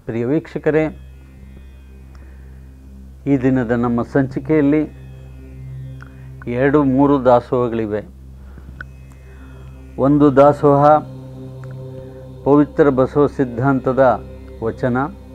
ಪ್ರಿಯ ವೀಕ್ಷಕರೇ ಈ ದಿನದ ನಮ್ಮ ಸಂಚಿಕೆಯಲ್ಲಿ ಎರಡು ಮೂರು ದಾಸೋಹಗಳಿವೆ ಒಂದು ದಾಸೋಹ ಪವಿತ್ರ ಬಸವ ಸಿದ್ಧಾಂತದ ವಚನ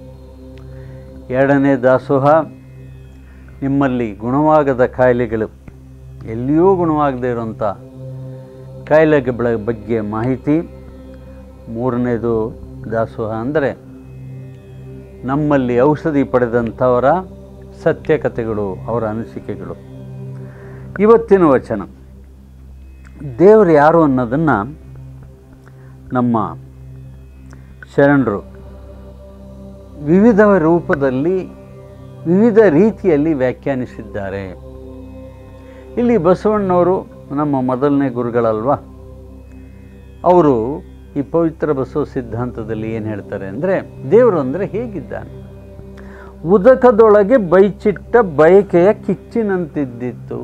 ಎರಡನೇ ದಾಸೋಹ ನಿಮ್ಮಲ್ಲಿ ಗುಣವಾಗದ ಕಾಯಿಲೆಗಳು ಎಲ್ಲಿಯೂ ಗುಣವಾಗದೇ ಇರುವಂಥ ಕಾಯಿಲೆಗಳ ಬಗ್ಗೆ ಮಾಹಿತಿ ಮೂರನೇದು ದಾಸೋಹ ಅಂದರೆ ನಮ್ಮಲ್ಲಿ ಔಷಧಿ ಪಡೆದಂಥವರ ಸತ್ಯಕಥೆಗಳು ಅವರ ಅನಿಸಿಕೆಗಳು ಇವತ್ತಿನ ವಚನ ದೇವರು ಯಾರು ಅನ್ನೋದನ್ನು ನಮ್ಮ ಶರಣರು ವಿವಿಧ ರೂಪದಲ್ಲಿ ವಿವಿಧ ರೀತಿಯಲ್ಲಿ ವ್ಯಾಖ್ಯಾನಿಸಿದ್ದಾರೆ ಇಲ್ಲಿ ಬಸವಣ್ಣವರು ನಮ್ಮ ಮೊದಲನೇ ಗುರುಗಳಲ್ವಾ ಅವರು ಈ ಪವಿತ್ರ ಬಸವ ಸಿದ್ಧಾಂತದಲ್ಲಿ ಏನು ಹೇಳ್ತಾರೆ ಅಂದರೆ ದೇವರು ಅಂದರೆ ಹೇಗಿದ್ದಾನೆ ಉದಕದೊಳಗೆ ಬೈಚಿಟ್ಟ ಬಯಕೆಯ ಕಿಚ್ಚಿನಂತಿದ್ದಿತ್ತು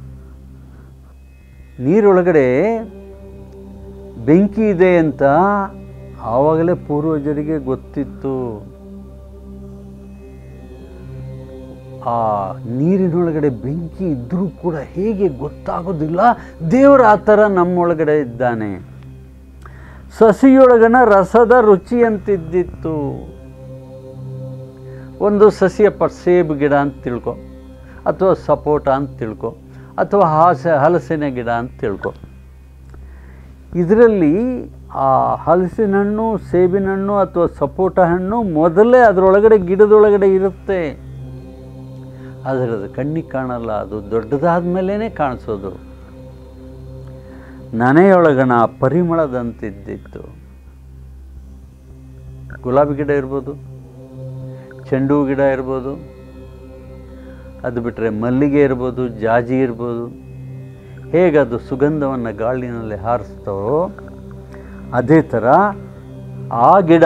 ನೀರೊಳಗಡೆ ಬೆಂಕಿ ಇದೆ ಅಂತ ಆವಾಗಲೇ ಪೂರ್ವಜರಿಗೆ ಗೊತ್ತಿತ್ತು ಆ ನೀರಿನೊಳಗಡೆ ಬೆಂಕಿ ಇದ್ದರೂ ಕೂಡ ಹೇಗೆ ಗೊತ್ತಾಗೋದಿಲ್ಲ ದೇವರು ಆ ಥರ ನಮ್ಮೊಳಗಡೆ ಇದ್ದಾನೆ ಸಸಿಯೊಳಗನ ರಸದ ರುಚಿಯಂತಿದ್ದಿತ್ತು ಒಂದು ಸಸಿಯಪ್ಪ ಸೇಬು ಗಿಡ ಅಂತ ತಿಳ್ಕೊ ಅಥವಾ ಸಪೋಟ ಅಂತ ತಿಳ್ಕೊ ಅಥವಾ ಹಾಸ ಹಲಸಿನ ಗಿಡ ಅಂತ ತಿಳ್ಕೊ ಇದರಲ್ಲಿ ಆ ಹಲಸಿನ ಹಣ್ಣು ಸೇಬಿನ ಹಣ್ಣು ಅಥವಾ ಸಪೋಟ ಹಣ್ಣು ಮೊದಲೇ ಅದರೊಳಗಡೆ ಗಿಡದೊಳಗಡೆ ಇರುತ್ತೆ ಅದರದ್ದು ಕಣ್ಣಿಗೆ ಕಾಣಲ್ಲ ಅದು ದೊಡ್ಡದಾದ ಮೇಲೇ ಕಾಣಿಸೋದು ನನೆಯೊಳಗಣ ಪರಿಮಳದಂತಿದ್ದಿತ್ತು ಗುಲಾಬಿ ಗಿಡ ಇರ್ಬೋದು ಚೆಂಡು ಹೂ ಗಿಡ ಇರ್ಬೋದು ಅದು ಬಿಟ್ಟರೆ ಮಲ್ಲಿಗೆ ಇರ್ಬೋದು ಜಾಜಿ ಇರ್ಬೋದು ಹೇಗದು ಸುಗಂಧವನ್ನು ಗಾಳಿನಲ್ಲಿ ಹಾರಿಸ್ತೋ ಅದೇ ಥರ ಆ ಗಿಡ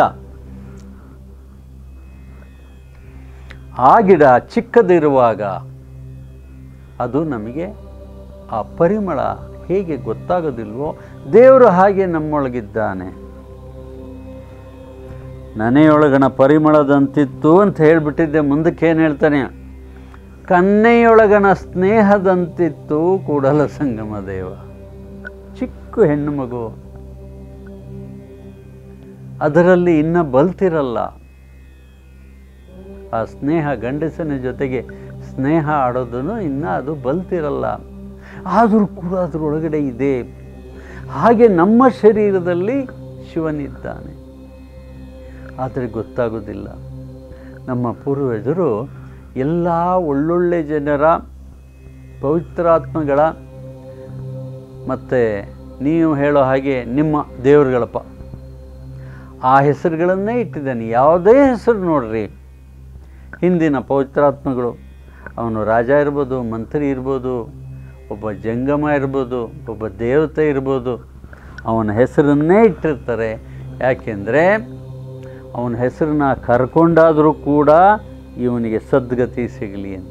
ಆ ಗಿಡ ಚಿಕ್ಕದಿರುವಾಗ ಅದು ನಮಗೆ ಆ ಪರಿಮಳ ಹೇಗೆ ಗೊತ್ತಾಗೋದಿಲ್ವೋ ದೇವರು ಹಾಗೆ ನಮ್ಮೊಳಗಿದ್ದಾನೆ ನನೆಯೊಳಗಣ ಪರಿಮಳದಂತಿತ್ತು ಅಂತ ಹೇಳಿಬಿಟ್ಟಿದ್ದೆ ಮುಂದಕ್ಕೆ ಏನು ಹೇಳ್ತಾನೆ ಕನ್ನೆಯೊಳಗಣ ಸ್ನೇಹದಂತಿತ್ತು ಕೂಡಲ ಸಂಗಮ ದೇವ ಚಿಕ್ಕ ಹೆಣ್ಣು ಮಗು ಅದರಲ್ಲಿ ಇನ್ನ ಬಲ್ತಿರಲ್ಲ ಆ ಸ್ನೇಹ ಗಂಡಸನ ಜೊತೆಗೆ ಸ್ನೇಹ ಆಡೋದನ್ನು ಇನ್ನು ಅದು ಬಲ್ತಿರಲ್ಲ ಆದರೂ ಕೂಡ ಅದರೊಳಗಡೆ ಇದೆ ಹಾಗೆ ನಮ್ಮ ಶರೀರದಲ್ಲಿ ಶಿವನಿದ್ದಾನೆ ಆದರೆ ಗೊತ್ತಾಗೋದಿಲ್ಲ ನಮ್ಮ ಪೂರ್ವಜರು ಎಲ್ಲ ಒಳ್ಳೊಳ್ಳೆ ಜನರ ಪವಿತ್ರಾತ್ಮಗಳ ಮತ್ತು ನೀವು ಹೇಳೋ ಹಾಗೆ ನಿಮ್ಮ ದೇವರುಗಳಪ್ಪ ಆ ಹೆಸರುಗಳನ್ನೇ ಇಟ್ಟಿದ್ದಾನೆ ಯಾವುದೇ ಹೆಸರು ನೋಡ್ರಿ ಹಿಂದಿನ ಪವಿತ್ರಾತ್ಮಗಳು ಅವನು ರಾಜ ಇರ್ಬೋದು ಮಂತ್ರಿ ಇರ್ಬೋದು ಒಬ್ಬ ಜಂಗಮ ಇರ್ಬೋದು ಒಬ್ಬ ದೇವತೆ ಇರ್ಬೋದು ಅವನ ಹೆಸರನ್ನೇ ಇಟ್ಟಿರ್ತಾರೆ ಯಾಕೆಂದರೆ ಅವನ ಹೆಸರನ್ನ ಕರ್ಕೊಂಡಾದರೂ ಕೂಡ ಇವನಿಗೆ ಸದ್ಗತಿ ಸಿಗಲಿ ಅಂತ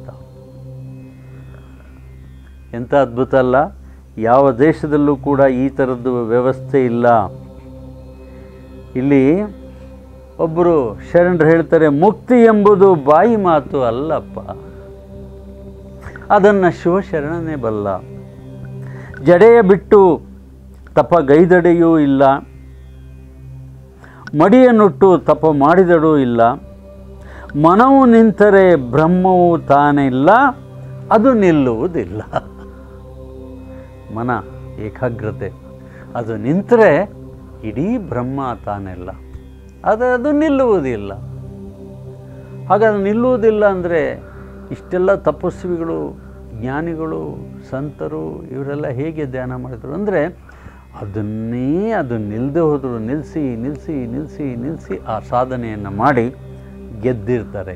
ಎಂಥ ಅದ್ಭುತ ಅಲ್ಲ ಯಾವ ದೇಶದಲ್ಲೂ ಕೂಡ ಈ ಥರದ್ದು ವ್ಯವಸ್ಥೆ ಇಲ್ಲ ಇಲ್ಲಿ ಒಬ್ಬರು ಶರಣರು ಹೇಳ್ತಾರೆ ಮುಕ್ತಿ ಎಂಬುದು ಬಾಯಿ ಮಾತು ಅಲ್ಲಪ್ಪ ಅದನ್ನು ಶಿವಶರಣನೇ ಬಲ್ಲ ಜಡೆಯ ಬಿಟ್ಟು ತಪ ಗೈದಡೆಯೂ ಇಲ್ಲ ಮಡಿಯನ್ನುಟ್ಟು ತಪ ಮಾಡಿದಡೂ ಇಲ್ಲ ಮನವು ನಿಂತರೆ ಬ್ರಹ್ಮವು ತಾನಿಲ್ಲ ಅದು ನಿಲ್ಲುವುದಿಲ್ಲ ಮನ ಏಕಾಗ್ರತೆ ಅದು ನಿಂತರೆ ಇಡೀ ಬ್ರಹ್ಮ ತಾನಿಲ್ಲ ಆದರೆ ಅದು ನಿಲ್ಲುವುದಿಲ್ಲ ಹಾಗಾದ್ರೆ ನಿಲ್ಲುವುದಿಲ್ಲ ಅಂದರೆ ಇಷ್ಟೆಲ್ಲ ತಪಸ್ವಿಗಳು ಜ್ಞಾನಿಗಳು ಸಂತರು ಇವರೆಲ್ಲ ಹೇಗೆ ಧ್ಯಾನ ಮಾಡಿದರು ಅಂದರೆ ಅದನ್ನೇ ಅದು ನಿಲ್ಲದೆ ಹೋದರು ನಿಲ್ಲಿಸಿ ನಿಲ್ಲಿಸಿ ನಿಲ್ಲಿಸಿ ನಿಲ್ಲಿಸಿ ಆ ಸಾಧನೆಯನ್ನು ಮಾಡಿ ಗೆದ್ದಿರ್ತಾರೆ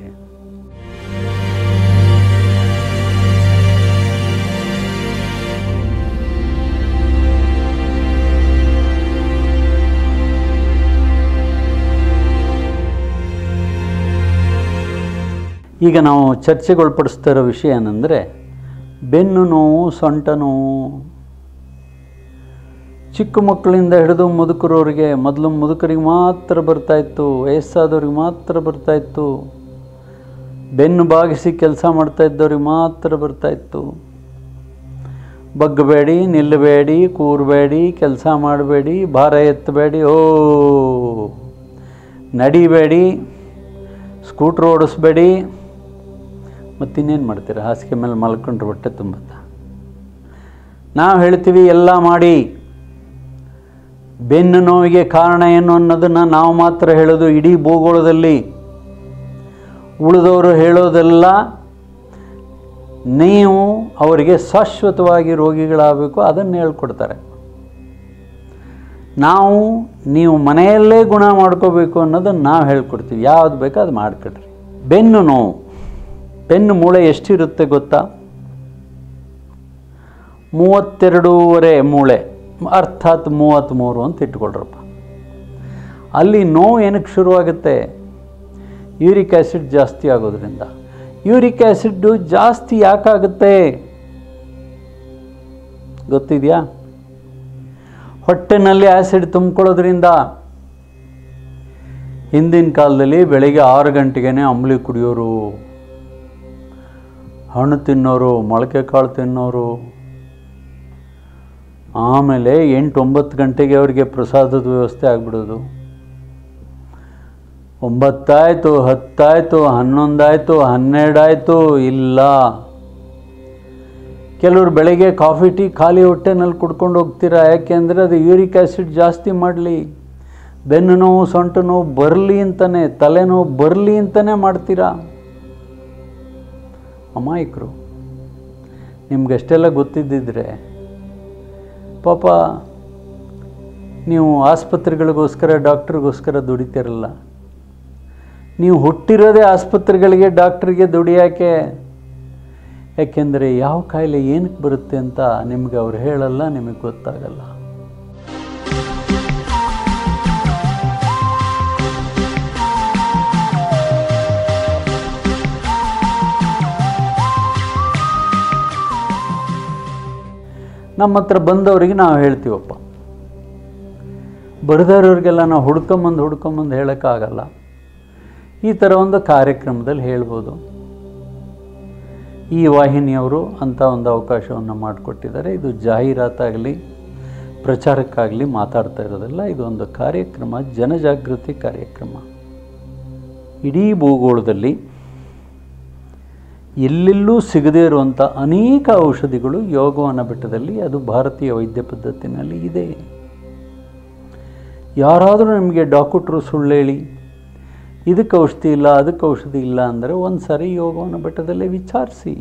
ಈಗ ನಾವು ಚರ್ಚೆಗೊಳಪಡಿಸ್ತಾ ಇರೋ ವಿಷಯ ಏನಂದರೆ ಬೆನ್ನು ನೋವು ಸೊಂಟ ನೋವು ಚಿಕ್ಕ ಮಕ್ಕಳಿಂದ ಹಿಡಿದು ಮುದುಕರವರಿಗೆ ಮೊದಲು ಮುದುಕರಿಗೆ ಮಾತ್ರ ಬರ್ತಾಯಿತ್ತು ವಯಸ್ಸಾದವ್ರಿಗೆ ಮಾತ್ರ ಬರ್ತಾಯಿತ್ತು ಬೆನ್ನು ಬಾಗಿಸಿ ಕೆಲಸ ಮಾಡ್ತಾ ಇದ್ದವ್ರಿಗೆ ಮಾತ್ರ ಬರ್ತಾಯಿತ್ತು ಬಗ್ಗಬೇಡಿ ನಿಲ್ಲಬೇಡಿ ಕೂರಬೇಡಿ ಕೆಲಸ ಮಾಡಬೇಡಿ ಭಾರ ಎತ್ತಬೇಡಿ ಓ ನಡಿಬೇಡಿ ಸ್ಕೂಟ್ರ್ ಓಡಿಸ್ಬೇಡಿ ಮತ್ತಿನ್ನೇನು ಮಾಡ್ತೀರಾ ಹಾಸಿಗೆ ಮೇಲೆ ಮಲ್ಕೊಂಡ್ರೆ ಹೊಟ್ಟೆ ತುಂಬುತ್ತಾ ನಾವು ಹೇಳ್ತೀವಿ ಎಲ್ಲ ಮಾಡಿ ಬೆನ್ನು ನೋವಿಗೆ ಕಾರಣ ಏನು ಅನ್ನೋದನ್ನು ನಾವು ಮಾತ್ರ ಹೇಳೋದು ಇಡೀ ಭೂಗೋಳದಲ್ಲಿ ಉಳಿದವರು ಹೇಳೋದೆಲ್ಲ ನೀವು ಅವರಿಗೆ ಶಾಶ್ವತವಾಗಿ ರೋಗಿಗಳಾಗಬೇಕು ಅದನ್ನು ಹೇಳ್ಕೊಡ್ತಾರೆ ನಾವು ನೀವು ಮನೆಯಲ್ಲೇ ಗುಣ ಮಾಡ್ಕೋಬೇಕು ಅನ್ನೋದನ್ನು ನಾವು ಹೇಳ್ಕೊಡ್ತೀವಿ ಯಾವ್ದು ಬೇಕೋ ಅದು ಮಾಡ್ಕೊಳ್ರಿ ಬೆನ್ನು ನೋವು ಬೆನ್ನು ಮೂಳೆ ಎಷ್ಟಿರುತ್ತೆ ಗೊತ್ತಾ ಮೂವತ್ತೆರಡೂವರೆ ಮೂಳೆ ಅರ್ಥಾತ್ ಮೂವತ್ತ್ಮೂರು ಅಂತ ಇಟ್ಕೊಳ್ರಪ್ಪ ಅಲ್ಲಿ ನೋವು ಏನಕ್ಕೆ ಶುರುವಾಗುತ್ತೆ ಯೂರಿಕ್ ಆ್ಯಸಿಡ್ ಜಾಸ್ತಿ ಆಗೋದ್ರಿಂದ ಯೂರಿಕ್ ಆ್ಯಸಿಡ್ಡು ಜಾಸ್ತಿ ಯಾಕಾಗುತ್ತೆ ಗೊತ್ತಿದೆಯಾ ಹೊಟ್ಟೆನಲ್ಲಿ ಆ್ಯಸಿಡ್ ತುಂಬಿಕೊಳ್ಳೋದ್ರಿಂದ ಹಿಂದಿನ ಕಾಲದಲ್ಲಿ ಬೆಳಿಗ್ಗೆ ಆರು ಗಂಟೆಗೆ ಅಂಬ್ಲಿ ಕುಡಿಯೋರು ಹಣ್ಣು ತಿನ್ನೋರು ಮೊಳಕೆ ಕಾಳು ತಿನ್ನೋರು ಆಮೇಲೆ ಎಂಟು ಒಂಬತ್ತು ಗಂಟೆಗೆ ಅವರಿಗೆ ಪ್ರಸಾದದ ವ್ಯವಸ್ಥೆ ಆಗಿಬಿಡೋದು ಒಂಬತ್ತಾಯಿತು ಹತ್ತಾಯಿತು ಹನ್ನೊಂದಾಯಿತು ಹನ್ನೆರಡಾಯಿತು ಇಲ್ಲ ಕೆಲವರು ಬೆಳಗ್ಗೆ ಕಾಫಿ ಟೀ ಖಾಲಿ ಹೊಟ್ಟೆನಲ್ಲಿ ಕುಡ್ಕೊಂಡು ಹೋಗ್ತೀರಾ ಯಾಕೆಂದರೆ ಅದು ಯೂರಿಕ್ ಆ್ಯಸಿಡ್ ಜಾಸ್ತಿ ಮಾಡಲಿ ಬೆನ್ನು ನೋವು ಸೊಂಟು ನೋವು ಬರಲಿ ಅಂತಲೇ ತಲೆನೋವು ಬರಲಿ ಅಂತಲೇ ಮಾಡ್ತೀರಾ ಅಮಾಯಕರು ನಿಮ್ಗಷ್ಟೆಲ್ಲ ಗೊತ್ತಿದ್ದಿದ್ರೆ ಪಾಪ ನೀವು ಆಸ್ಪತ್ರೆಗಳಿಗೋಸ್ಕರ ಡಾಕ್ಟ್ರಿಗೋಸ್ಕರ ದುಡಿತಿರಲ್ಲ ನೀವು ಹುಟ್ಟಿರೋದೇ ಆಸ್ಪತ್ರೆಗಳಿಗೆ ಡಾಕ್ಟ್ರಿಗೆ ದುಡಿಯೋಕ್ಕೆ ಯಾಕೆಂದರೆ ಯಾವ ಕಾಯಿಲೆ ಏನಕ್ಕೆ ಬರುತ್ತೆ ಅಂತ ನಿಮಗೆ ಅವ್ರು ಹೇಳಲ್ಲ ನಿಮಗೆ ಗೊತ್ತಾಗಲ್ಲ ನಮ್ಮ ಹತ್ರ ಬಂದವರಿಗೆ ನಾವು ಹೇಳ್ತೀವಪ್ಪ ಬರೆದವ್ರಿಗೆಲ್ಲ ನಾವು ಹುಡ್ಕೊಂಬಂದು ಹುಡ್ಕೊಂಬಂದು ಹೇಳೋಕ್ಕಾಗಲ್ಲ ಈ ಥರ ಒಂದು ಕಾರ್ಯಕ್ರಮದಲ್ಲಿ ಹೇಳ್ಬೋದು ಈ ವಾಹಿನಿಯವರು ಅಂಥ ಒಂದು ಅವಕಾಶವನ್ನು ಮಾಡಿಕೊಟ್ಟಿದ್ದಾರೆ ಇದು ಜಾಹೀರಾತಾಗಲಿ ಪ್ರಚಾರಕ್ಕಾಗಲಿ ಮಾತಾಡ್ತಾ ಇರೋದಲ್ಲ ಇದು ಒಂದು ಕಾರ್ಯಕ್ರಮ ಜನಜಾಗೃತಿ ಕಾರ್ಯಕ್ರಮ ಇಡೀ ಭೂಗೋಳದಲ್ಲಿ ಎಲ್ಲೆಲ್ಲೂ ಸಿಗದೇ ಇರುವಂಥ ಅನೇಕ ಔಷಧಿಗಳು ಯೋಗವನ ಬೆಟ್ಟದಲ್ಲಿ ಅದು ಭಾರತೀಯ ವೈದ್ಯ ಪದ್ಧತಿನಲ್ಲಿ ಇದೆ ಯಾರಾದರೂ ನಿಮಗೆ ಡಾಕ್ಟ್ರು ಸುಳ್ಳು ಹೇಳಿ ಇದಕ್ಕೆ ಔಷಧಿ ಇಲ್ಲ ಅದಕ್ಕೆ ಔಷಧಿ ಇಲ್ಲ ಅಂದರೆ ಒಂದು ಸಾರಿ ಯೋಗವನ ಬೆಟ್ಟದಲ್ಲೇ ವಿಚಾರಿಸಿ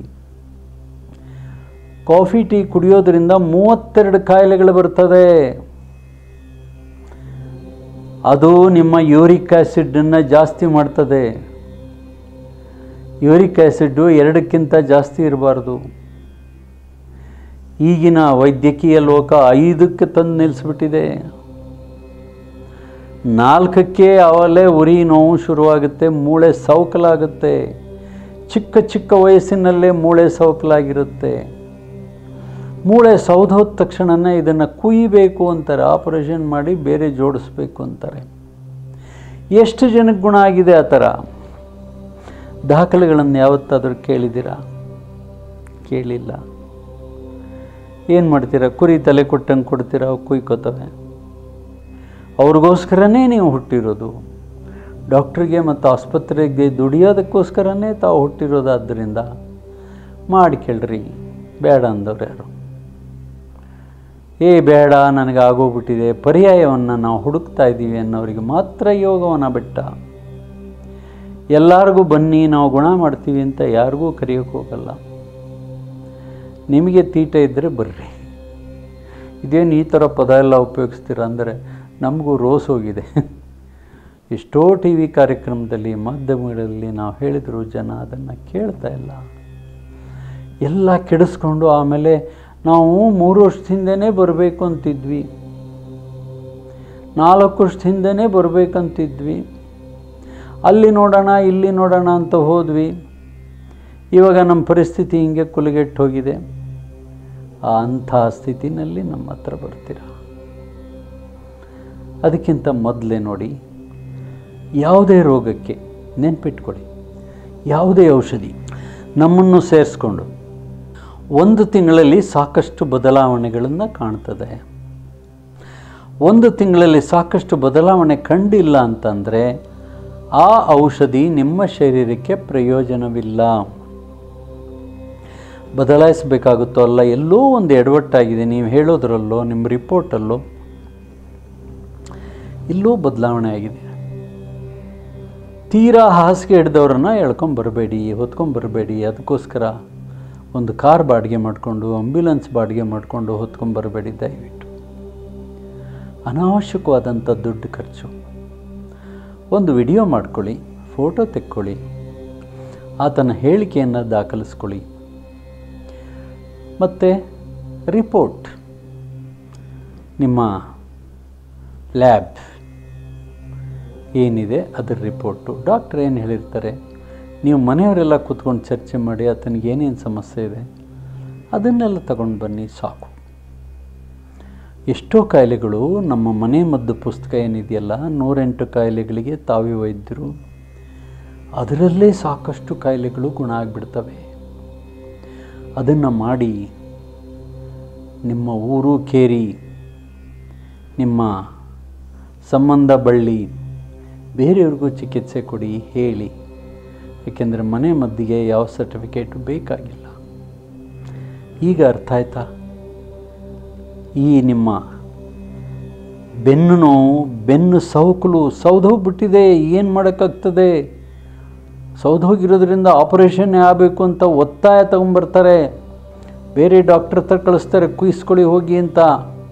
ಕಾಫಿ ಟೀ ಕುಡಿಯೋದ್ರಿಂದ ಮೂವತ್ತೆರಡು ಕಾಯಿಲೆಗಳು ಬರ್ತದೆ ಅದು ನಿಮ್ಮ ಯೂರಿಕ್ ಆ್ಯಸಿಡನ್ನು ಜಾಸ್ತಿ ಮಾಡ್ತದೆ ಯೂರಿಕ್ ಆ್ಯಸಿಡ್ಡು ಎರಡಕ್ಕಿಂತ ಜಾಸ್ತಿ ಇರಬಾರ್ದು ಈಗಿನ ವೈದ್ಯಕೀಯ ಲೋಕ ಐದಕ್ಕೆ ತಂದು ನಿಲ್ಲಿಸ್ಬಿಟ್ಟಿದೆ ನಾಲ್ಕಕ್ಕೆ ಅವಲೇ ಉರಿ ನೋವು ಶುರುವಾಗುತ್ತೆ ಮೂಳೆ ಸೌಕಲಾಗುತ್ತೆ ಚಿಕ್ಕ ಚಿಕ್ಕ ವಯಸ್ಸಿನಲ್ಲೇ ಮೂಳೆ ಸೌಕಲಾಗಿರುತ್ತೆ ಮೂಳೆ ಸೌಧೋದ ತಕ್ಷಣನೇ ಇದನ್ನು ಕುಯ್ಯಬೇಕು ಅಂತಾರೆ ಆಪರೇಷನ್ ಮಾಡಿ ಬೇರೆ ಜೋಡಿಸ್ಬೇಕು ಅಂತಾರೆ ಎಷ್ಟು ಜನಕ್ಕೆ ಗುಣ ಆಗಿದೆ ಆ ಥರ ದಾಖಲೆಗಳನ್ನು ಯಾವತ್ತಾದರೂ ಕೇಳಿದ್ದೀರಾ ಕೇಳಿಲ್ಲ ಏನು ಮಾಡ್ತೀರಾ ಕುರಿ ತಲೆ ಕೊಟ್ಟಂಗೆ ಕೊಡ್ತೀರಾ ಅವು ಕುಯ್ಕೋತವೆ ಅವ್ರಿಗೋಸ್ಕರನೇ ನೀವು ಹುಟ್ಟಿರೋದು ಡಾಕ್ಟ್ರಿಗೆ ಮತ್ತು ಆಸ್ಪತ್ರೆಗೆ ದುಡಿಯೋದಕ್ಕೋಸ್ಕರನೇ ತಾವು ಹುಟ್ಟಿರೋದಾದ್ದರಿಂದ ಮಾಡಿ ಕೇಳ್ರಿ ಬೇಡ ಅಂದವ್ರು ಯಾರು ಏ ಬೇಡ ನನಗೆ ಆಗೋಗ್ಬಿಟ್ಟಿದೆ ಪರ್ಯಾಯವನ್ನು ನಾವು ಹುಡುಕ್ತಾ ಇದ್ದೀವಿ ಅನ್ನೋರಿಗೆ ಮಾತ್ರ ಯೋಗವನ ಬೆಟ್ಟ ಎಲ್ಲರಿಗೂ ಬನ್ನಿ ನಾವು ಗುಣ ಮಾಡ್ತೀವಿ ಅಂತ ಯಾರಿಗೂ ಕರೆಯೋಕ್ಕೆ ಹೋಗಲ್ಲ ನಿಮಗೆ ತೀಟ ಇದ್ದರೆ ಬರ್ರಿ ಇದೇನು ಈ ಥರ ಪದ ಎಲ್ಲ ಉಪಯೋಗಿಸ್ತೀರ ಅಂದರೆ ನಮಗೂ ರೋಸ್ ಹೋಗಿದೆ ಎಷ್ಟೋ ಟಿ ವಿ ಕಾರ್ಯಕ್ರಮದಲ್ಲಿ ಮಾಧ್ಯಮಗಳಲ್ಲಿ ನಾವು ಹೇಳಿದ್ರು ಜನ ಅದನ್ನು ಕೇಳ್ತಾ ಇಲ್ಲ ಎಲ್ಲ ಕೆಡಿಸ್ಕೊಂಡು ಆಮೇಲೆ ನಾವು ಮೂರು ವರ್ಷದ ಹಿಂದೆನೇ ಬರಬೇಕು ಅಂತಿದ್ವಿ ನಾಲ್ಕು ವರ್ಷದ ಹಿಂದೆನೇ ಬರಬೇಕಂತಿದ್ವಿ ಅಲ್ಲಿ ನೋಡೋಣ ಇಲ್ಲಿ ನೋಡೋಣ ಅಂತ ಹೋದ್ವಿ ಇವಾಗ ನಮ್ಮ ಪರಿಸ್ಥಿತಿ ಹಿಂಗೆ ಕುಲಗೆಟ್ಟು ಹೋಗಿದೆ ಆ ಅಂಥ ಸ್ಥಿತಿನಲ್ಲಿ ನಮ್ಮ ಹತ್ರ ಬರ್ತೀರ ಅದಕ್ಕಿಂತ ಮೊದಲೇ ನೋಡಿ ಯಾವುದೇ ರೋಗಕ್ಕೆ ನೆನ್ಪಿಟ್ಕೊಳ್ಳಿ ಯಾವುದೇ ಔಷಧಿ ನಮ್ಮನ್ನು ಸೇರಿಸ್ಕೊಂಡು ಒಂದು ತಿಂಗಳಲ್ಲಿ ಸಾಕಷ್ಟು ಬದಲಾವಣೆಗಳನ್ನು ಕಾಣ್ತದೆ ಒಂದು ತಿಂಗಳಲ್ಲಿ ಸಾಕಷ್ಟು ಬದಲಾವಣೆ ಕಂಡಿಲ್ಲ ಅಂತಂದರೆ ಆ ಔಷಧಿ ನಿಮ್ಮ ಶರೀರಕ್ಕೆ ಪ್ರಯೋಜನವಿಲ್ಲ ಬದಲಾಯಿಸಬೇಕಾಗುತ್ತೋ ಅಲ್ಲ ಎಲ್ಲೋ ಒಂದು ಎಡವಟ್ಟಾಗಿದೆ ನೀವು ಹೇಳೋದ್ರಲ್ಲೋ ನಿಮ್ಮ ರಿಪೋರ್ಟಲ್ಲೋ ಎಲ್ಲೋ ಬದಲಾವಣೆ ಆಗಿದೆ ತೀರಾ ಹಾಸಿಗೆ ಹಿಡ್ದವ್ರನ್ನ ಎಳ್ಕೊಂಬರಬೇಡಿ ಹೊತ್ಕೊಂಬರಬೇಡಿ ಅದಕ್ಕೋಸ್ಕರ ಒಂದು ಕಾರ್ ಬಾಡಿಗೆ ಮಾಡಿಕೊಂಡು ಆಂಬ್ಯುಲೆನ್ಸ್ ಬಾಡಿಗೆ ಮಾಡಿಕೊಂಡು ಹೊತ್ಕೊಂಬರಬೇಡಿ ದಯವಿಟ್ಟು ಅನಾವಶ್ಯಕವಾದಂಥ ದುಡ್ಡು ಖರ್ಚು ಒಂದು ವಿಡಿಯೋ ಮಾಡ್ಕೊಳ್ಳಿ ಫೋಟೋ ತೆಕ್ಕೊಳ್ಳಿ ಆತನ ಹೇಳಿಕೆಯನ್ನು ದಾಖಲಿಸ್ಕೊಳ್ಳಿ ಮತ್ತು ರಿಪೋರ್ಟ್ ನಿಮ್ಮ ಲ್ಯಾಬ್ ಏನಿದೆ ಅದರ ರಿಪೋರ್ಟು ಡಾಕ್ಟ್ರ್ ಏನು ಹೇಳಿರ್ತಾರೆ ನೀವು ಮನೆಯವರೆಲ್ಲ ಕೂತ್ಕೊಂಡು ಚರ್ಚೆ ಮಾಡಿ ಆತನಿಗೆ ಏನೇನು ಸಮಸ್ಯೆ ಇದೆ ಅದನ್ನೆಲ್ಲ ತಗೊಂಡು ಬನ್ನಿ ಸಾಕು ಎಷ್ಟೋ ಕಾಯಿಲೆಗಳು ನಮ್ಮ ಮನೆ ಮದ್ದು ಪುಸ್ತಕ ಏನಿದೆಯಲ್ಲ ನೂರೆಂಟು ಕಾಯಿಲೆಗಳಿಗೆ ತಾವೇ ವೈದ್ಯರು ಅದರಲ್ಲೇ ಸಾಕಷ್ಟು ಕಾಯಿಲೆಗಳು ಗುಣ ಆಗಿಬಿಡ್ತವೆ ಅದನ್ನು ಮಾಡಿ ನಿಮ್ಮ ಊರು ಕೇರಿ ನಿಮ್ಮ ಸಂಬಂಧ ಬಳ್ಳಿ ಬೇರೆಯವ್ರಿಗೂ ಚಿಕಿತ್ಸೆ ಕೊಡಿ ಹೇಳಿ ಏಕೆಂದರೆ ಮನೆ ಮದ್ದಿಗೆ ಯಾವ ಸರ್ಟಿಫಿಕೇಟು ಬೇಕಾಗಿಲ್ಲ ಈಗ ಅರ್ಥ ಆಯ್ತಾ ಈ ನಿಮ್ಮ ಬೆನ್ನು ನೋವು ಬೆನ್ನು ಸೌಕಲು ಸೌದೋಗ್ಬಿಟ್ಟಿದೆ ಏನು ಮಾಡೋಕ್ಕಾಗ್ತದೆ ಸೌದೋಗಿರೋದ್ರಿಂದ ಆಪರೇಷನ್ ಆಗಬೇಕು ಅಂತ ಒತ್ತಾಯ ತಗೊಂಬರ್ತಾರೆ ಬೇರೆ ಡಾಕ್ಟ್ರ್ ಹತ್ರ ಕಳಿಸ್ತಾರೆ ಕುಯಿಸ್ಕೊಳ್ಳಿ ಹೋಗಿ ಅಂತ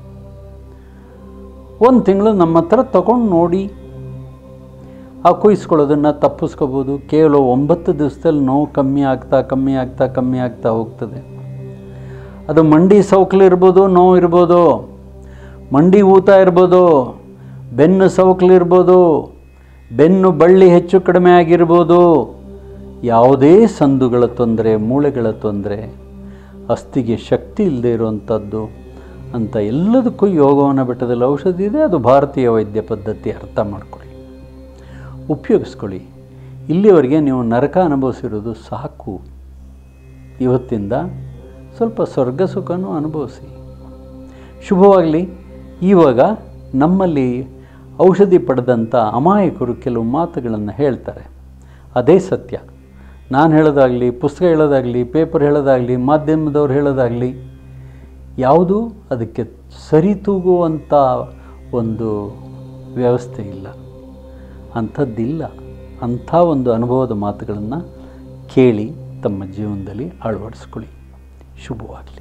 ಒಂದು ತಿಂಗಳು ನಮ್ಮ ಹತ್ರ ತಗೊಂಡು ನೋಡಿ ಆ ಕುಯಿಸ್ಕೊಳ್ಳೋದನ್ನು ತಪ್ಪಿಸ್ಕೋಬೋದು ಕೇವಲ ಒಂಬತ್ತು ದಿವಸದಲ್ಲಿ ನೋವು ಕಮ್ಮಿ ಆಗ್ತಾ ಕಮ್ಮಿ ಆಗ್ತಾ ಕಮ್ಮಿ ಆಗ್ತಾ ಹೋಗ್ತದೆ ಅದು ಮಂಡಿ ಸೌಕಲು ಇರ್ಬೋದು ನೋವು ಇರ್ಬೋದು ಮಂಡಿ ಊತ ಇರ್ಬೋದು ಬೆನ್ನು ಸೌಕಲು ಇರ್ಬೋದು ಬೆನ್ನು ಬಳ್ಳಿ ಹೆಚ್ಚು ಕಡಿಮೆ ಆಗಿರ್ಬೋದು ಯಾವುದೇ ಸಂದುಗಳ ತೊಂದರೆ ಮೂಳೆಗಳ ತೊಂದರೆ ಅಸ್ಥಿಗೆ ಶಕ್ತಿ ಇಲ್ಲದೆ ಇರುವಂಥದ್ದು ಅಂತ ಎಲ್ಲದಕ್ಕೂ ಯೋಗವನ ಬೆಟ್ಟದಲ್ಲಿ ಔಷಧಿ ಇದೆ ಅದು ಭಾರತೀಯ ವೈದ್ಯ ಪದ್ಧತಿ ಅರ್ಥ ಮಾಡ್ಕೊಳ್ಳಿ ಉಪಯೋಗಿಸ್ಕೊಳ್ಳಿ ಇಲ್ಲಿವರೆಗೆ ನೀವು ನರಕ ಅನುಭವಿಸಿರೋದು ಸಾಕು ಇವತ್ತಿಂದ ಸ್ವಲ್ಪ ಸ್ವರ್ಗ ಸುಖನೂ ಅನುಭವಿಸಿ ಶುಭವಾಗಲಿ ಇವಾಗ ನಮ್ಮಲ್ಲಿ ಔಷಧಿ ಪಡೆದಂಥ ಅಮಾಯಕರು ಕೆಲವು ಮಾತುಗಳನ್ನು ಹೇಳ್ತಾರೆ ಅದೇ ಸತ್ಯ ನಾನು ಹೇಳೋದಾಗಲಿ ಪುಸ್ತಕ ಹೇಳೋದಾಗಲಿ ಪೇಪರ್ ಹೇಳೋದಾಗಲಿ ಮಾಧ್ಯಮದವ್ರು ಹೇಳೋದಾಗಲಿ ಯಾವುದೂ ಅದಕ್ಕೆ ಸರಿತೂಗುವಂಥ ಒಂದು ವ್ಯವಸ್ಥೆ ಇಲ್ಲ ಅಂಥದ್ದಿಲ್ಲ ಅಂಥ ಒಂದು ಅನುಭವದ ಮಾತುಗಳನ್ನು ಕೇಳಿ ತಮ್ಮ ಜೀವನದಲ್ಲಿ ಅಳವಡಿಸ್ಕೊಳ್ಳಿ ಶುಭವಾಗಲಿ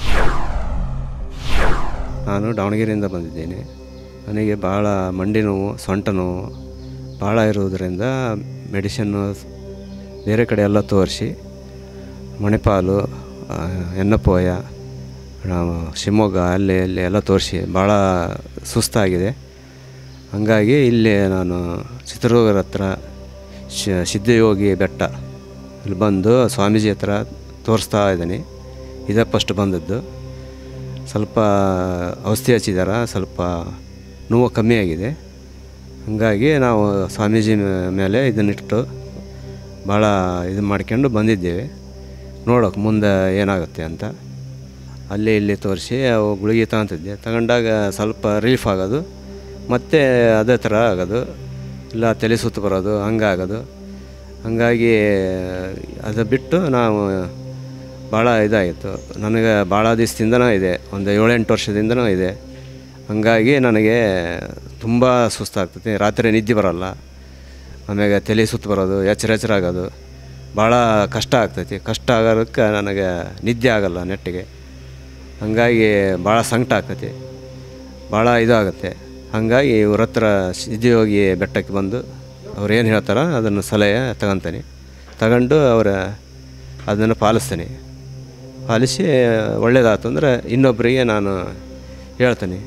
ನಾನು ದಾವಣಗೆರೆಯಿಂದ ಬಂದಿದ್ದೇನೆ ನನಗೆ ಭಾಳ ಮಂಡಿ ನೋವು ಸೊಂಟ ನೋವು ಭಾಳ ಇರುವುದರಿಂದ ಮೆಡಿಷನ್ನು ಬೇರೆ ಕಡೆ ಎಲ್ಲ ತೋರಿಸಿ ಮಣಿಪಾಲು ಆ, ಎನ್ನಪೋಯ ನಾವು ಶಿವಮೊಗ್ಗ ಅಲ್ಲಿ ಇಲ್ಲಿ ಎಲ್ಲ ತೋರಿಸಿ ಭಾಳ ಸುಸ್ತಾಗಿದೆ ಹಾಗಾಗಿ ಇಲ್ಲಿ ನಾನು ಚಿತ್ರದುರ್ಗದ ಹತ್ರ ಶ ಸಿದ್ಧಯೋಗಿ ಬೆಟ್ಟ ಇಲ್ಲಿ ಬಂದು ಸ್ವಾಮೀಜಿ ಹತ್ರ ತೋರಿಸ್ತಾ ಇದ್ದೀನಿ ಇದೇ ಫಸ್ಟ್ ಬಂದದ್ದು ಸ್ವಲ್ಪ ಔಷಧಿ ಹಚ್ಚಿದಾರ ಸ್ವಲ್ಪ ನೋವು ಕಮ್ಮಿ ಆಗಿದೆ ಹಾಗಾಗಿ ನಾವು ಸ್ವಾಮೀಜಿ ಮೇ- ಮೇಲೆ ಇದನ್ನಿಟ್ಟು ಭಾಳ ಇದು ಮಾಡ್ಕೊಂಡು ಬಂದಿದ್ದೇವೆ ನೋಡೋಕೆ ಮುಂದೆ ಏನಾಗುತ್ತೆ ಅಂತ ಅಲ್ಲಿ ಇಲ್ಲಿ ತೋರಿಸಿ ಅವು ಗುಳಿಗೆ ತಗೊಂತಿದ್ದೆ ತಗೊಂಡಾಗ ಸ್ವಲ್ಪ ರಿಲೀಫ್ ಆಗೋದು ಮತ್ತು ಅದೇ ಥರ ಆಗೋದು ಇಲ್ಲ ತಲೆ ಸುತ್ತು ಬರೋದು ಹಂಗಾಗೋದು ಹಾಗಾಗಿ ಅದು ಬಿಟ್ಟು ನಾವು ಭಾಳ ಇದಾಗಿತ್ತು ನನಗೆ ಭಾಳ ದಿವಸದಿಂದನೂ ಇದೆ ಒಂದು ಏಳೆಂಟು ವರ್ಷದಿಂದನೂ ಇದೆ ಹಾಗಾಗಿ ನನಗೆ ತುಂಬ ಸುಸ್ತಾಗ್ತೈತಿ ರಾತ್ರಿ ನಿದ್ದೆ ಬರೋಲ್ಲ ಆಮ್ಯಾಗ ತಲೆ ಸುತ್ತು ಬರೋದು ಎಚ್ಚರ ಎಚ್ಚರ ಆಗೋದು ಭಾಳ ಕಷ್ಟ ಆಗ್ತೈತಿ ಕಷ್ಟ ಆಗೋದಕ್ಕೆ ನನಗೆ ನಿದ್ದೆ ಆಗಲ್ಲ ನೆಟ್ಟಿಗೆ ಹಾಗಾಗಿ ಭಾಳ ಸಂಕಟ ಆಗ್ತೈತಿ ಭಾಳ ಇದಾಗುತ್ತೆ ಹಾಗಾಗಿ ಇವ್ರ ಹತ್ರ ಸಿದ್ಧಿಯೋಗಿ ಬೆಟ್ಟಕ್ಕೆ ಬಂದು ಅವ್ರು ಏನು ಹೇಳ್ತಾರೋ ಅದನ್ನು ಸಲಹೆ ತಗೊತೀನಿ ತಗೊಂಡು ಅವರ ಅದನ್ನು ಪಾಲಿಸ್ತೀನಿ ಪಾಲಿಸಿ ಒಳ್ಳೇದಾಯ್ತು ಅಂದರೆ ಇನ್ನೊಬ್ಬರಿಗೆ ನಾನು ಹೇಳ್ತೀನಿ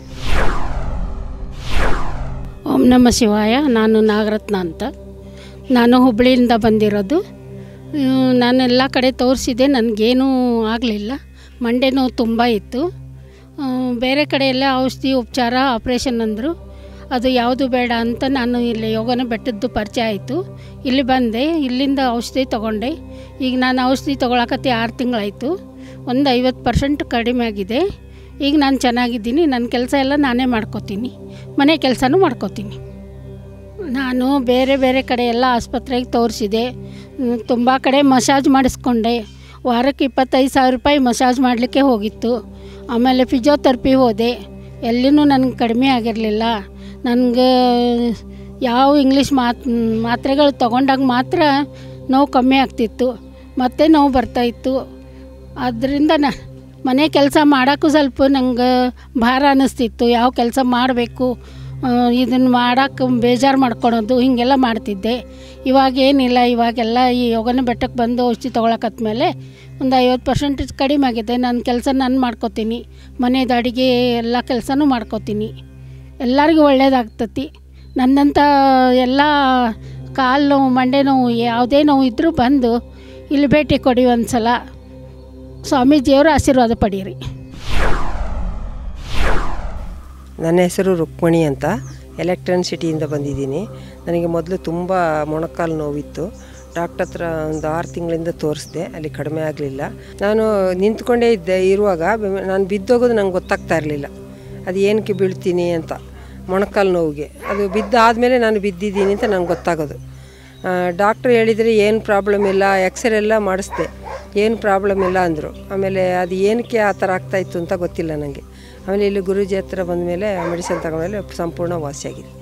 ಓಂ ನಮ ಶಿವಾಯ ನಾನು ನಾಗರತ್ನ ಅಂತ ನಾನು ಹುಬ್ಬಳ್ಳಿಯಿಂದ ಬಂದಿರೋದು ಆ, ನಾನು ಎಲ್ಲ ಕಡೆ ತೋರಿಸಿದೆ ನನಗೇನೂ ಆಗಲಿಲ್ಲ ಮಂಡೆ ನೋವು ತುಂಬ ಇತ್ತು ಆ, ಬೇರೆ ಕಡೆ ಎಲ್ಲ ಔಷಧಿ ಉಪಚಾರ ಆಪ್ರೇಷನ್ ಅಂದರು ಅದು ಯಾವುದು ಬೇಡ ಅಂತ ನಾನು ಇಲ್ಲಿ ಯೋಗನ ಬೆಟ್ಟದ್ದು ಪರಿಚಯ ಆಯಿತು ಇಲ್ಲಿ ಬಂದೆ ಇಲ್ಲಿಂದ ಔಷಧಿ ತೊಗೊಂಡೆ ಈಗ ನಾನು ಔಷಧಿ ತೊಗೊಳಕತ್ತೆ ಆರು ತಿಂಗಳಾಯಿತು ಒಂದು ಐವತ್ತು ಪರ್ಸೆಂಟ್ ಕಡಿಮೆ ಆಗಿದೆ ಈಗ ನಾನು ಚೆನ್ನಾಗಿದ್ದೀನಿ ನನ್ನ ಕೆಲಸ ಎಲ್ಲ ನಾನೇ ಮಾಡ್ಕೋತೀನಿ ಮನೆ ಕೆಲಸನೂ ಮಾಡ್ಕೋತೀನಿ ನಾನು ಬೇರೆ ಬೇರೆ ಕಡೆ ಎಲ್ಲ ಆಸ್ಪತ್ರೆಗೆ ತೋರಿಸಿದೆ ತುಂಬ ಕಡೆ ಮಸಾಜ್ ಮಾಡಿಸ್ಕೊಂಡೆ ವಾರಕ್ಕೆ ಇಪ್ಪತ್ತೈದು ಸಾವಿರ ರೂಪಾಯಿ ಮಸಾಜ್ ಮಾಡಲಿಕ್ಕೆ ಹೋಗಿತ್ತು ಆಮೇಲೆ ಫಿಜಿಯೋಥೆರಪಿ ಹೋದೆ ಎಲ್ಲಿನೂ ನನಗೆ ಕಡಿಮೆ ಆಗಿರಲಿಲ್ಲ ನನಗೆ ಯಾವ ಇಂಗ್ಲೀಷ್ ಮಾತ್ ಮಾತ್ರೆಗಳು ತೊಗೊಂಡಾಗ ಮಾತ್ರ ನೋವು ಕಮ್ಮಿ ಆಗ್ತಿತ್ತು ಮತ್ತೆ ನೋವು ಬರ್ತಾಯಿತ್ತು ಆದ್ದರಿಂದ ನ ಮನೆ ಕೆಲಸ ಮಾಡೋಕ್ಕೂ ಸ್ವಲ್ಪ ನಂಗೆ ಭಾರ ಅನ್ನಿಸ್ತಿತ್ತು ಯಾವ ಕೆಲಸ ಮಾಡಬೇಕು ಇದನ್ನು ಮಾಡೋಕ್ಕೆ ಬೇಜಾರು ಮಾಡ್ಕೊಳೋದು ಹೀಗೆಲ್ಲ ಮಾಡ್ತಿದ್ದೆ ಇವಾಗ ಏನಿಲ್ಲ ಇವಾಗೆಲ್ಲ ಈ ಯೋಗನ ಬೆಟ್ಟಕ್ಕೆ ಬಂದು ಔಷಧಿ ತೊಗೊಳಕತ್ಮೇಲೆ ಒಂದು ಐವತ್ತು ಪರ್ಸೆಂಟೇಜ್ ಕಡಿಮೆ ಆಗಿದೆ ನನ್ನ ಕೆಲಸ ನಾನು ಮಾಡ್ಕೋತೀನಿ ಮನೆದು ಅಡುಗೆ ಎಲ್ಲ ಕೆಲಸನೂ ಮಾಡ್ಕೋತೀನಿ ಎಲ್ಲರಿಗೂ ಒಳ್ಳೇದಾಗ್ತತಿ ನನ್ನಂಥ ಎಲ್ಲ ಕಾಲು ನೋವು ಮಂಡೆ ನೋವು ಯಾವುದೇ ನೋವು ಇದ್ದರೂ ಬಂದು ಇಲ್ಲಿ ಭೇಟಿ ಕೊಡಿ ಒಂದು ಸಲ ಸ್ವಾಮೀಜಿಯವರ ಆಶೀರ್ವಾದ ಪಡೀರಿ ನನ್ನ ಹೆಸರು ರುಕ್ಮಣಿ ಅಂತ ಎಲೆಕ್ಟ್ರಾನ್ ಸಿಟಿಯಿಂದ ಬಂದಿದ್ದೀನಿ ನನಗೆ ಮೊದಲು ತುಂಬ ಮೊಣಕಾಲು ನೋವಿತ್ತು ಡಾಕ್ಟರ್ ಹತ್ರ ಒಂದು ಆರು ತಿಂಗಳಿಂದ ತೋರಿಸಿದೆ ಅಲ್ಲಿ ಕಡಿಮೆ ಆಗಲಿಲ್ಲ ನಾನು ನಿಂತ್ಕೊಂಡೇ ಇದ್ದೆ ಇರುವಾಗ ಬೆ- ನಾನು ಬಿದ್ದೋಗೋದು ನಂಗೆ ಗೊತ್ತಾಗ್ತಾ ಇರಲಿಲ್ಲ ಅದು ಏನಕ್ಕೆ ಬೀಳ್ತೀನಿ ಅಂತ ಮೊಣಕಾಲು ನೋವಿಗೆ ಅದು ಬಿದ್ದಾದಮೇಲೆ ನಾನು ಬಿದ್ದಿದ್ದೀನಿ ಅಂತ ನಂಗೆ ಗೊತ್ತಾಗೋದು ಡಾಕ್ಟ್ರು ಹೇಳಿದರೆ ಏನು ಪ್ರಾಬ್ಲಮ್ ಇಲ್ಲ ಎಕ್ಸ್ರೇ ಎಲ್ಲ ಮಾಡಿಸ್ದೆ ಏನು ಪ್ರಾಬ್ಲಮ್ ಇಲ್ಲ ಅಂದರು ಆಮೇಲೆ ಅದು ಏನಕ್ಕೆ ಆ ಥರ ಆಗ್ತಾಯಿತ್ತು ಅಂತ ಗೊತ್ತಿಲ್ಲ ನನಗೆ ಆಮೇಲೆ ಇಲ್ಲಿ ಗುರೂಜಿ ಹತ್ರ ಬಂದಮೇಲೆ ಮೆಡಿಸಿನ್ ತಗೊಂಡ್ಮೇಲೆ ಸಂಪೂರ್ಣ ವಾಸಿಯಾಗಿದೆ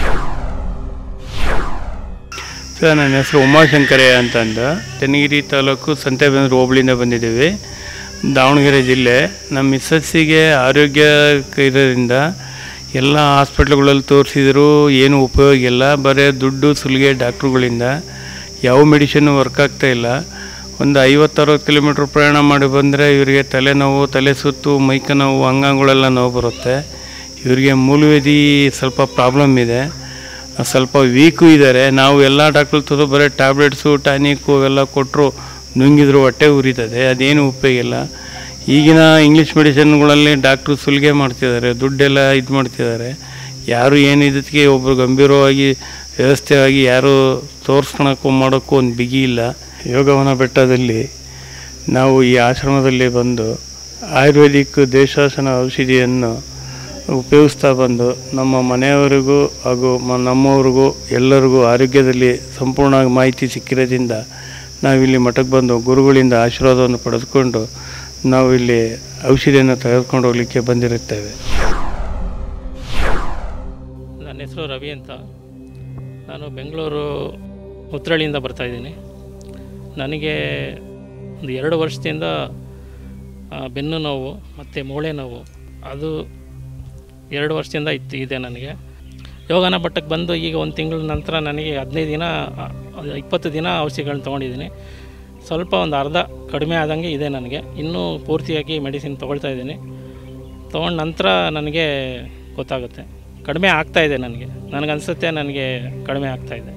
ಸರ್ ನನ್ನ ಹೆಸರು ಉಮಾಶಂಕರೇ ಅಂತಂದು ಚನ್ನಗಿರಿ ತಾಲೂಕು ಸಂತೆಬೆನ್ನೂರು ಹೋಬಳಿಯಿಂದ ಬಂದಿದ್ದೀವಿ ದಾವಣಗೆರೆ ಜಿಲ್ಲೆ ನಮ್ಮ ಮಿಸ್ಸಸ್ಸಿಗೆ ಆರೋಗ್ಯ ಇರೋದ್ರಿಂದ ಎಲ್ಲ ಹಾಸ್ಪಿಟ್ಲ್ಗಳಲ್ಲಿ ತೋರಿಸಿದ್ರು ಏನು ಉಪಯೋಗ ಇಲ್ಲ ಬರೀ ದುಡ್ಡು ಸುಲಿಗೆ ಡಾಕ್ಟ್ರುಗಳಿಂದ ಯಾವ ಮೆಡಿಷನ್ನು ವರ್ಕ್ ಆಗ್ತಾ ಇಲ್ಲ ಒಂದು ಐವತ್ತರವತ್ತು ಕಿಲೋಮೀಟ್ರ್ ಪ್ರಯಾಣ ಮಾಡಿ ಬಂದರೆ ಇವರಿಗೆ ತಲೆನೋವು ತಲೆ ಸುತ್ತು ಮೈಕ ನೋವು ಅಂಗಾಂಗಳೆಲ್ಲ ನೋವು ಬರುತ್ತೆ ಇವರಿಗೆ ಮೂಲವ್ಯಾಧಿ ಸ್ವಲ್ಪ ಪ್ರಾಬ್ಲಮ್ ಇದೆ ಸ್ವಲ್ಪ ವೀಕು ಇದ್ದಾರೆ ನಾವು ಎಲ್ಲ ಡಾಕ್ಟ್ರು ತೋರು ಬರೀ ಟ್ಯಾಬ್ಲೆಟ್ಸು ಟಾನಿಕ್ಕು ಅವೆಲ್ಲ ಕೊಟ್ಟರು ನುಂಗಿದ್ರು ಹೊಟ್ಟೆ ಉರಿತದೆ ಅದೇನು ಉಪಯೋಗ ಇಲ್ಲ ಈಗಿನ ಇಂಗ್ಲೀಷ್ ಮೆಡಿಸಿನ್ಗಳಲ್ಲಿ ಡಾಕ್ಟ್ರು ಸುಲಿಗೆ ಮಾಡ್ತಿದ್ದಾರೆ ದುಡ್ಡೆಲ್ಲ ಇದು ಮಾಡ್ತಿದ್ದಾರೆ ಯಾರು ಏನು ಇದಕ್ಕೆ ಒಬ್ಬರು ಗಂಭೀರವಾಗಿ ವ್ಯವಸ್ಥೆಯಾಗಿ ಯಾರು ತೋರಿಸ್ಕೊಳಕ್ಕೂ ಮಾಡೋಕ್ಕೂ ಒಂದು ಬಿಗಿ ಇಲ್ಲ ಯೋಗವನ ಬೆಟ್ಟದಲ್ಲಿ ನಾವು ಈ ಆಶ್ರಮದಲ್ಲಿ ಬಂದು ಆಯುರ್ವೇದಿಕ್ ದೇಶಾಸನ ಔಷಧಿಯನ್ನು ಉಪಯೋಗಿಸ್ತಾ ಬಂದು ನಮ್ಮ ಮನೆಯವರಿಗೂ ಹಾಗೂ ಮ ನಮ್ಮವ್ರಿಗೂ ಎಲ್ಲರಿಗೂ ಆರೋಗ್ಯದಲ್ಲಿ ಸಂಪೂರ್ಣ ಮಾಹಿತಿ ಸಿಕ್ಕಿರೋದ್ರಿಂದ ನಾವಿಲ್ಲಿ ಮಠಕ್ಕೆ ಬಂದು ಗುರುಗಳಿಂದ ಆಶೀರ್ವಾದವನ್ನು ಪಡೆದುಕೊಂಡು ನಾವು ಇಲ್ಲಿ ಔಷಧಿಯನ್ನು ತೆಗೆದುಕೊಂಡು ಹೋಗಲಿಕ್ಕೆ ಬಂದಿರುತ್ತೇವೆ ನನ್ನ ಹೆಸರು ರವಿ ಅಂತ ನಾನು ಬೆಂಗಳೂರು ಉತ್ರಳ್ಳಿಯಿಂದ ಬರ್ತಾಯಿದ್ದೀನಿ ನನಗೆ ಒಂದು ಎರಡು ವರ್ಷದಿಂದ ಆ, ಬೆನ್ನು ನೋವು ಮತ್ತು ಮೂಳೆ ನೋವು ಅದು ಎರಡು ವರ್ಷದಿಂದ ಇತ್ತು ಇದೆ ನನಗೆ ಯೋಗನ ಬಟ್ಟಕ್ಕೆ ಬಂದು ಈಗ ಒಂದು ತಿಂಗಳ ನಂತರ ನನಗೆ ಹದಿನೈದು ದಿನ ಆ, ಇಪ್ಪತ್ತು ದಿನ ಔಷಧಿಗಳನ್ನ ತೊಗೊಂಡಿದ್ದೀನಿ ಸ್ವಲ್ಪ ಒಂದು ಅರ್ಧ ಕಡಿಮೆ ಆದಂಗೆ ಇದೆ ನನಗೆ ಇನ್ನೂ ಪೂರ್ತಿಯಾಗಿ ಮೆಡಿಸಿನ್ ತೊಗೊಳ್ತಾ ಇದ್ದೀನಿ ತೊಗೊಂಡ ನಂತರ ನನಗೆ ಗೊತ್ತಾಗುತ್ತೆ ಕಡಿಮೆ ಆಗ್ತಾ ಇದೆ ನನಗೆ ನನಗನ್ಸುತ್ತೆ ನನಗೆ ಕಡಿಮೆ ಆಗ್ತಾ ಇದೆ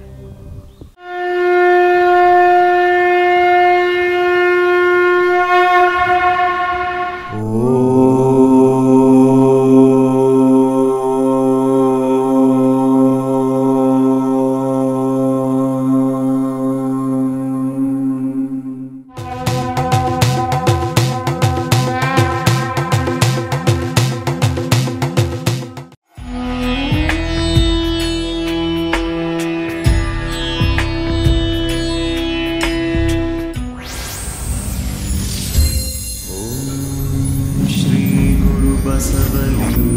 श्रीगुरुबसवलिङ्ग